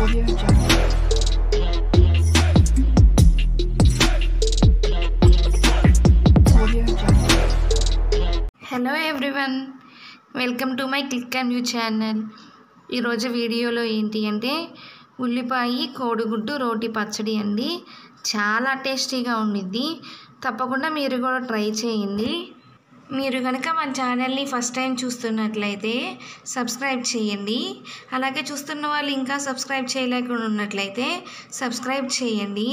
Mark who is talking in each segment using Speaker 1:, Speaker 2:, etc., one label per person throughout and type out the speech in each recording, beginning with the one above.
Speaker 1: Audio Jungle. Audio Jungle.
Speaker 2: Hello everyone welcome to my click and view channel ఈరోజు వీడియోలో ఏంటి అంటే ఉల్లిపాయ కోడిగుడ్డు రోటి పచ్చడి అండి చాలా టేస్టీగా ఉండిద్ది తప్పకుండా మీరు కూడా ట్రై చేయండి మీరు కనుక మన ఛానల్ని ఫస్ట్ టైం చూస్తున్నట్లయితే సబ్స్క్రైబ్ చేయండి అలాగే చూస్తున్న వాళ్ళు ఇంకా సబ్స్క్రైబ్ చేయలేకుండా ఉన్నట్లయితే సబ్స్క్రైబ్ చేయండి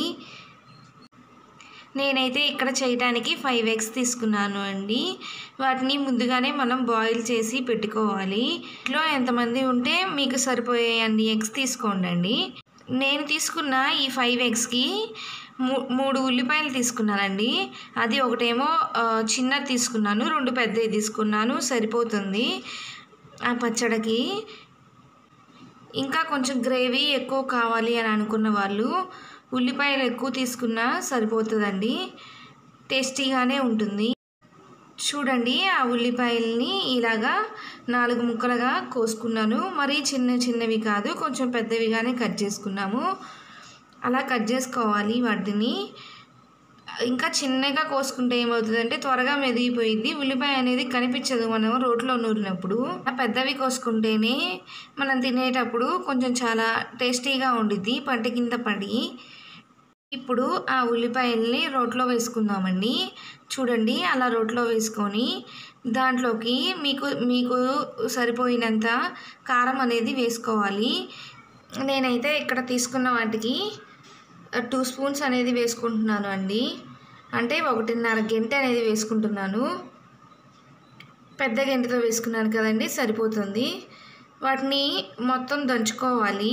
Speaker 2: నేనైతే ఇక్కడ చేయడానికి ఫైవ్ ఎగ్స్ తీసుకున్నాను అండి వాటిని ముందుగానే మనం బాయిల్ చేసి పెట్టుకోవాలి ఇంట్లో ఎంతమంది ఉంటే మీకు సరిపోయే అన్ని ఎగ్స్ తీసుకోండి నేను తీసుకున్న ఈ ఫైవ్ ఎగ్స్కి మూ మూడు ఉల్లిపాయలు తీసుకున్నానండి అది ఒకటేమో ఆ, చిన్నది తీసుకున్నాను రెండు పెద్దవి తీసుకున్నాను సరిపోతుంది ఆ పచ్చడికి ఇంకా కొంచెం గ్రేవీ ఎక్కువ కావాలి అని అనుకున్న వాళ్ళు ఉల్లిపాయలు ఎక్కువ తీసుకున్నా సరిపోతుందండి టేస్టీగానే ఉంటుంది చూడండి ఆ ఉల్లిపాయల్ని ఇలాగా నాలుగు ముక్కలుగా కోసుకున్నాను మరీ చిన్న చిన్నవి కాదు కొంచెం పెద్దవిగానే కట్ చేసుకున్నాము అలా కట్ చేసుకోవాలి వాటిని ఇంకా చిన్నగా కోసుకుంటే ఏమవుతుందంటే త్వరగా మెదిగిపోయింది ఉల్లిపాయ అనేది కనిపించదు మనం రోట్లో నూరినప్పుడు ఆ పెద్దవి కోసుకుంటేనే మనం తినేటప్పుడు కొంచెం చాలా టేస్టీగా ఉండిద్ది పంట కింద పడి ఇప్పుడు ఆ ఉల్లిపాయల్ని రోట్లో వేసుకుందామండి చూడండి అలా రోట్లో వేసుకొని దాంట్లోకి మీకు మీకు సరిపోయినంత కారం అనేది వేసుకోవాలి నేనైతే ఇక్కడ తీసుకున్న వాటికి టూ స్పూన్స్ అనేది వేసుకుంటున్నాను అండి అంటే ఒకటిన్నర గంట అనేది వేసుకుంటున్నాను పెద్ద గంటతో వేసుకున్నాను కదండి సరిపోతుంది వాటిని మొత్తం దంచుకోవాలి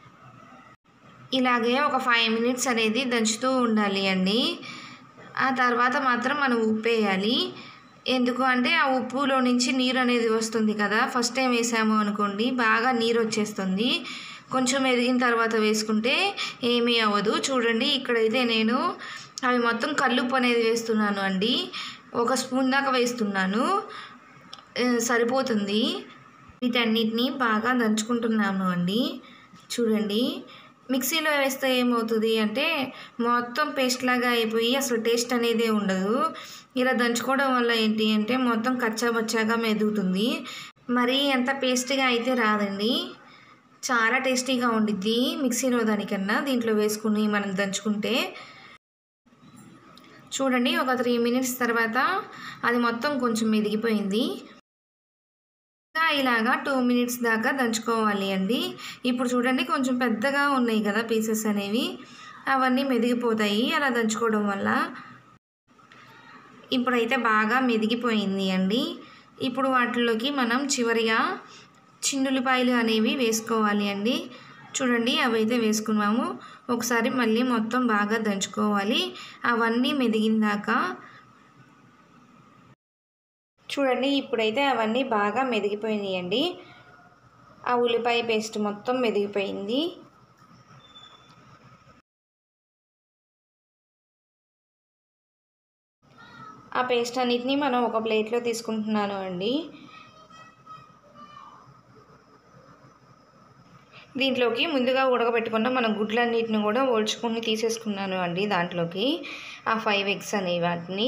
Speaker 2: ఇలాగే ఒక ఫైవ్ మినిట్స్ అనేది దంచుతూ ఉండాలి అండి ఆ తర్వాత మాత్రం మనం ఉప్పు వేయాలి ఎందుకు అంటే ఆ ఉప్పులో నుంచి నీరు అనేది వస్తుంది కదా ఫస్ట్ టైం వేసాము అనుకోండి బాగా నీరు వచ్చేస్తుంది కొంచెం ఎదిగిన తర్వాత వేసుకుంటే ఏమీ అవ్వదు చూడండి ఇక్కడైతే నేను అవి మొత్తం కల్లుప్పు అనేది వేస్తున్నాను అండి ఒక స్పూన్ దాకా వేస్తున్నాను ఆ, సరిపోతుంది వీటన్నిటిని బాగా దంచుకుంటున్నాను అండి చూడండి మిక్సీలో వేస్తే ఏమవుతుంది అంటే మొత్తం పేస్ట్ లాగా అయిపోయి అసలు టేస్ట్ అనేది ఉండదు ఇలా దంచుకోవడం వల్ల ఏంటి అంటే మొత్తం కచ్చాబచ్చాగా మెదుగుతుంది మరి ఎంత పేస్ట్గా అయితే రాదండి చాలా టేస్టీగా ఉండిద్ది మిక్సీలో దానికన్నా దీంట్లో వేసుకుని మనం దంచుకుంటే చూడండి ఒక త్రీ మినిట్స్ తర్వాత అది మొత్తం కొంచెం మెదిగిపోయింది ఇంకా ఇలాగా టూ మినిట్స్ దాకా దంచుకోవాలి అండి ఇప్పుడు చూడండి కొంచెం పెద్దగా ఉన్నాయి కదా పీసెస్ అనేవి అవన్నీ మెదిగిపోతాయి అలా దంచుకోవడం వల్ల ఇప్పుడైతే బాగా మెదిగిపోయింది అండి ఇప్పుడు వాటిలోకి మనం చివరిగా చిన్నులపాయలు అనేవి వేసుకోవాలి అండి చూడండి అవి అయితే వేసుకున్నాము ఒకసారి మళ్ళీ మొత్తం బాగా దంచుకోవాలి అవన్నీ మెదిగిందాక చూడండి ఇప్పుడైతే అవన్నీ బాగా మెదిగిపోయినాయి అండి ఆ ఉల్లిపాయ పేస్ట్ మొత్తం మెదిగిపోయింది ఆ పేస్ట్ అన్నిటిని మనం ఒక ప్లేట్లో తీసుకుంటున్నాను అండి దీంట్లోకి ముందుగా ఉడకబెట్టుకున్న మన గుడ్లన్నిటిని కూడా ఓల్చుకొని తీసేసుకున్నాను అండి దాంట్లోకి ఆ ఫైవ్ ఎగ్స్ అనే వాటిని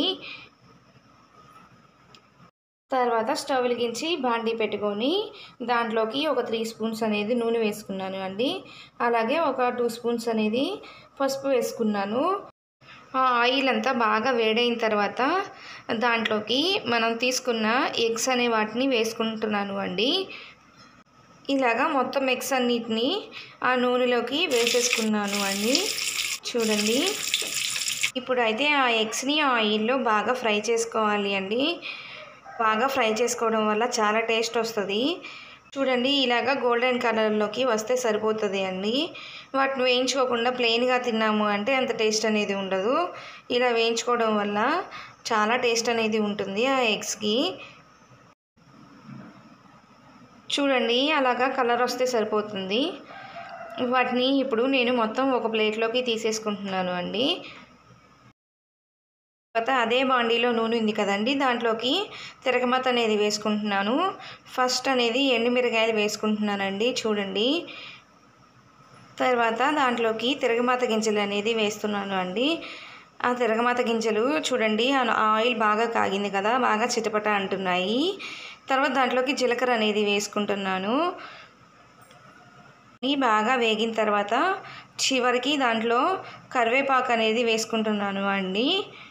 Speaker 2: తర్వాత స్టవ్ వెలిగించి బాండీ పెట్టుకొని దాంట్లోకి ఒక త్రీ స్పూన్స్ అనేది నూనె వేసుకున్నాను అండి అలాగే ఒక టూ స్పూన్స్ అనేది పసుపు వేసుకున్నాను ఆ ఆయిల్ అంతా బాగా వేడైన తర్వాత దాంట్లోకి మనం తీసుకున్న ఎగ్స్ అనే వాటిని వేసుకుంటున్నాను అండి ఇలాగా మొత్తం ఎగ్స్ అన్నిటిని ఆ నూనెలోకి వేసేసుకున్నాను అండి చూడండి ఇప్పుడు అయితే ఆ ఎగ్స్ని ఆయిల్లో బాగా ఫ్రై చేసుకోవాలి అండి బాగా ఫ్రై చేసుకోవడం వల్ల చాలా టేస్ట్ వస్తుంది చూడండి ఇలాగా గోల్డెన్ కలర్లోకి వస్తే సరిపోతుంది అండి వాటిని వేయించుకోకుండా ప్లెయిన్గా తిన్నాము అంటే అంత టేస్ట్ అనేది ఉండదు ఇలా వేయించుకోవడం వల్ల చాలా టేస్ట్ అనేది ఉంటుంది ఆ ఎగ్స్కి చూడండి అలాగా కలర్ వస్తే సరిపోతుంది వాటిని ఇప్పుడు నేను మొత్తం ఒక ప్లేట్లోకి తీసేసుకుంటున్నాను అండి తర్వాత అదే బాండీలో నూనె ఉంది కదండి దాంట్లోకి తిరగమత అనేది వేసుకుంటున్నాను ఫస్ట్ అనేది ఎండుమిరకాయలు వేసుకుంటున్నానండి చూడండి తర్వాత దాంట్లోకి తిరగమాత గింజలు అనేది వేస్తున్నాను అండి ఆ తిరగమాత గింజలు చూడండి ఆ ఆయిల్ బాగా కాగింది కదా బాగా చిటపట అంటున్నాయి తర్వాత దాంట్లోకి జీలకర్ర అనేది వేసుకుంటున్నాను ఈ బాగా వేగిన తర్వాత చివరికి దాంట్లో కరివేపాకు అనేది వేసుకుంటున్నాను అండి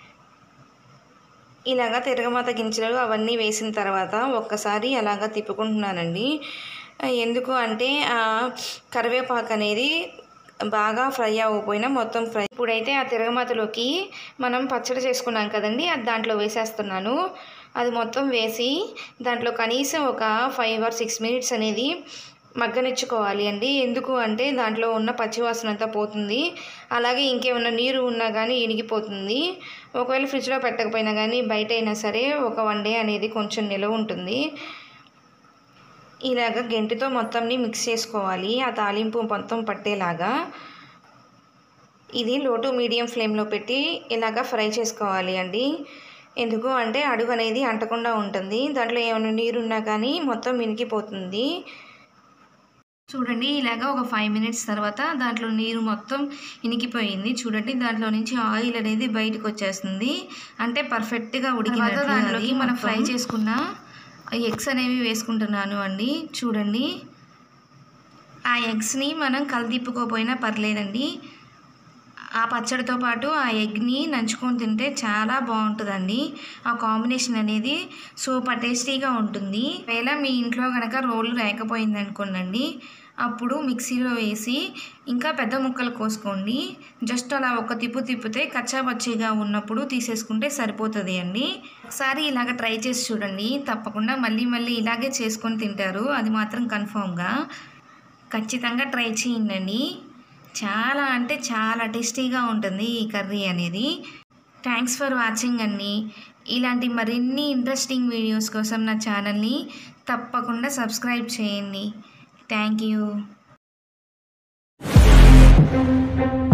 Speaker 2: ఇలాగ తిరగమాత గింజలు అవన్నీ వేసిన తర్వాత ఒక్కసారి అలాగ తిప్పుకుంటున్నానండి ఎందుకు అంటే ఆ కరివేపాకు అనేది బాగా ఫ్రై అవ్వకపోయినా మొత్తం ఫ్రై ఇప్పుడైతే ఆ తిరగమాతలోకి మనం పచ్చడి చేసుకున్నాం కదండి అది దాంట్లో వేసేస్తున్నాను అది మొత్తం వేసి దాంట్లో కనీసం ఒక ఫైవ్ ఆర్ సిక్స్ మినిట్స్ అనేది మగ్గనిచ్చుకోవాలి అండి ఎందుకు అంటే దాంట్లో ఉన్న పచ్చివాసన అంతా పోతుంది అలాగే ఇంకేమైనా నీరు ఉన్నా కానీ ఇనిగిపోతుంది ఒకవేళ ఫ్రిడ్జ్లో పెట్టకపోయినా కానీ బయట అయినా సరే ఒక వన్ డే అనేది కొంచెం నిలవ ఉంటుంది ఇలాగ గెంటితో మొత్తంని మిక్స్ చేసుకోవాలి ఆ తాలింపు మొత్తం పట్టేలాగా ఇది లో టు మీడియం ఫ్లేమ్లో పెట్టి ఇలాగ ఫ్రై చేసుకోవాలి అండి ఎందుకు అంటే అడుగు అనేది అంటకుండా ఉంటుంది దాంట్లో ఏమైనా నీరున్నా కానీ మొత్తం మినికిపోతుంది చూడండి ఇలాగ ఒక ఫైవ్ మినిట్స్ తర్వాత దాంట్లో నీరు మొత్తం ఇనికిపోయింది చూడండి దాంట్లో నుంచి ఆయిల్ అనేది బయటకు వచ్చేస్తుంది అంటే పర్ఫెక్ట్గా ఉడికిన దాంట్లోకి మనం ఫ్రై చేసుకున్న ఎగ్స్ అనేవి వేసుకుంటున్నాను అండి చూడండి ఆ ఎగ్స్ని మనం కలదిప్పుకోపోయినా పర్లేదండి ఆ పచ్చడితో పాటు ఆ ఎగ్ని నంచుకొని తింటే చాలా బాగుంటుందండి ఆ కాంబినేషన్ అనేది సూపర్ టేస్టీగా ఉంటుంది ఒకవేళ మీ ఇంట్లో కనుక రోలు లేకపోయింది అనుకోండి అప్పుడు మిక్సీలో వేసి ఇంకా పెద్ద ముక్కలు కోసుకోండి జస్ట్ అలా ఒక తిప్పు తిప్పితే కచ్చాపచ్చిగా ఉన్నప్పుడు తీసేసుకుంటే సరిపోతుంది అండి ఒకసారి ఇలాగ ట్రై చేసి చూడండి తప్పకుండా మళ్ళీ మళ్ళీ ఇలాగే చేసుకొని తింటారు అది మాత్రం కన్ఫామ్గా ఖచ్చితంగా ట్రై చేయండి చాలా అంటే చాలా టేస్టీగా ఉంటుంది ఈ కర్రీ అనేది థ్యాంక్స్ ఫర్ వాచింగ్ అండి ఇలాంటి మరిన్ని ఇంట్రెస్టింగ్ వీడియోస్ కోసం నా ఛానల్ని తప్పకుండా సబ్స్క్రైబ్ చేయండి థ్యాంక్ యూ